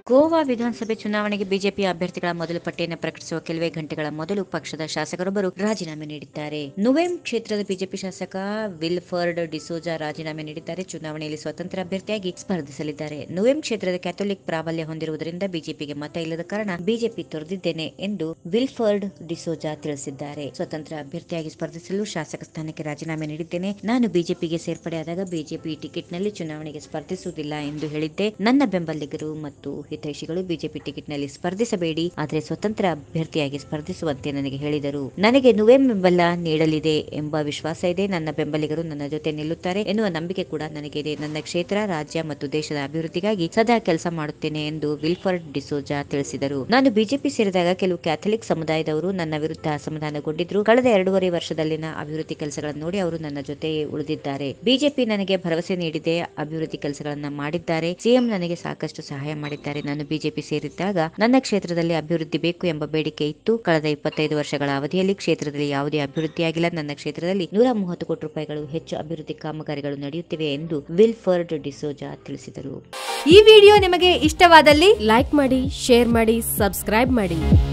ಗೋವಾ ವಿಧಾನಸಭೆ ಚುನಾವಣೆಗೆ ಬಿಜೆಪಿ ಅಭ್ಯರ್ಥಿಗಳ ಮೊದಲ ಪಟ್ಟಿಯನ್ನು ಪ್ರಕಟಿಸುವ ಕೆಲವೇ ಗಂಟೆಗಳ ಮೊದಲು ಪಕ್ಷದ ಶಾಸಕರೊಬ್ಬರು ರಾಜೀನಾಮೆ ನೀಡಿದ್ದಾರೆ ನುವೆಂ ಕ್ಷೇತ್ರದ ಬಿಜೆಪಿ ಶಾಸಕ ವಿಲ್ಫರ್ಡ್ ಡಿಸೋಜಾ ರಾಜೀನಾಮೆ ನೀಡಿದ್ದಾರೆ ಚುನಾವಣೆಯಲ್ಲಿ ಸ್ವತಂತ್ರ ಅಭ್ಯರ್ಥಿಯಾಗಿ ಸ್ಪರ್ಧಿಸಲಿದ್ದಾರೆ ನುವೆಂ ಕ್ಷೇತ್ರದ ಕ್ಯಾಥೋಲಿಕ್ ಪ್ರಾಬಲ್ಯ ಹೊಂದಿರುವುದರಿಂದ ಬಿಜೆಪಿಗೆ ಮತ ಇಲ್ಲದ ಕಾರಣ ಬಿಜೆಪಿ ತೊರೆದಿದ್ದೇನೆ ಎಂದು ವಿಲ್ಫರ್ಡ್ ಡಿಸೋಜಾ ತಿಳಿಸಿದ್ದಾರೆ ಸ್ವತಂತ್ರ ಅಭ್ಯರ್ಥಿಯಾಗಿ ಸ್ಪರ್ಧಿಸಲು ಶಾಸಕ ಸ್ಥಾನಕ್ಕೆ ರಾಜೀನಾಮೆ ನೀಡಿದ್ದೇನೆ ನಾನು ಬಿಜೆಪಿಗೆ ಸೇರ್ಪಡೆಯಾದಾಗ ಬಿಜೆಪಿ ಟಿಕೆಟ್ನಲ್ಲಿ ಚುನಾವಣೆಗೆ ಸ್ಪರ್ಧಿಸುವುದಿಲ್ಲ ಎಂದು ಹೇಳಿದ್ದೆ ನನ್ನ ಬೆಂಬಲಿಗರು ಮತ್ತು ಹಿತೈಷಿಗಳು ಬಿಜೆಪಿ ಟಿಕೆಟ್ನಲ್ಲಿ ಸ್ಪರ್ಧಿಸಬೇಡಿ ಆದರೆ ಸ್ವತಂತ್ರ ಅಭ್ಯರ್ಥಿಯಾಗಿ ಸ್ಪರ್ಧಿಸುವಂತೆ ನನಗೆ ಹೇಳಿದರು ನನಗೆ ನುವೆಂ ಬೆಂಬಲ ನೀಡಲಿದೆ ಎಂಬ ವಿಶ್ವಾಸ ಇದೆ ನನ್ನ ಬೆಂಬಲಿಗರು ನನ್ನ ಜೊತೆ ನಿಲ್ಲುತ್ತಾರೆ ಎನ್ನುವ ನಂಬಿಕೆ ಕೂಡ ನನಗಿದೆ ನನ್ನ ಕ್ಷೇತ್ರ ರಾಜ್ಯ ಮತ್ತು ದೇಶದ ಅಭಿವೃದ್ಧಿಗಾಗಿ ಸದಾ ಕೆಲಸ ಮಾಡುತ್ತೇನೆ ಎಂದು ವಿಲ್ಫರ್ಡ್ ಡಿಸೋಜಾ ತಿಳಿಸಿದರು ನಾನು ಬಿಜೆಪಿ ಸೇರಿದಾಗ ಕೆಲವು ಕ್ಯಾಥಲಿಕ್ ಸಮುದಾಯದವರು ನನ್ನ ವಿರುದ್ಧ ಅಸಮಾಧಾನಗೊಂಡಿದ್ರು ಕಳೆದ ಎರಡೂವರೆ ವರ್ಷದಲ್ಲಿನ ಅಭಿವೃದ್ಧಿ ಕೆಲಸಗಳನ್ನು ನೋಡಿ ಅವರು ನನ್ನ ಜೊತೆ ಉಳಿದಿದ್ದಾರೆ ಬಿಜೆಪಿ ನನಗೆ ಭರವಸೆ ನೀಡಿದೆ ಅಭಿವೃದ್ಧಿ ಕೆಲಸಗಳನ್ನ ಮಾಡಿದ್ದಾರೆ ಸಿಎಂ ನನಗೆ ಸಾಕಷ್ಟು ಸಹಾಯ ಮಾಡಿದ್ದಾರೆ ನಾನು ಬಿಜೆಪಿ ಸೇರಿದ್ದಾಗ ನನ್ನ ಕ್ಷೇತ್ರದಲ್ಲಿ ಅಭಿವೃದ್ಧಿ ಬೇಕು ಎಂಬ ಬೇಡಿಕೆ ಇತ್ತು ಕಳೆದ ಇಪ್ಪತ್ತೈದು ವರ್ಷಗಳ ಅವಧಿಯಲ್ಲಿ ಕ್ಷೇತ್ರದಲ್ಲಿ ಯಾವುದೇ ಅಭಿವೃದ್ಧಿಯಾಗಿಲ್ಲ ನನ್ನ ಕ್ಷೇತ್ರದಲ್ಲಿ ನೂರ ಮೂವತ್ತು ಕೋಟಿ ರೂಪಾಯಿಗಳು ಹೆಚ್ಚು ಅಭಿವೃದ್ಧಿ ಕಾಮಗಾರಿಗಳು ನಡೆಯುತ್ತಿವೆ ಎಂದು ವಿಲ್ಫರ್ಡ್ ಡಿಸೋಜಾ ತಿಳಿಸಿದರು ಈ ವಿಡಿಯೋ ನಿಮಗೆ ಇಷ್ಟವಾದಲ್ಲಿ ಲೈಕ್ ಮಾಡಿ ಶೇರ್ ಮಾಡಿ ಸಬ್ಸ್ಕ್ರೈಬ್ ಮಾಡಿ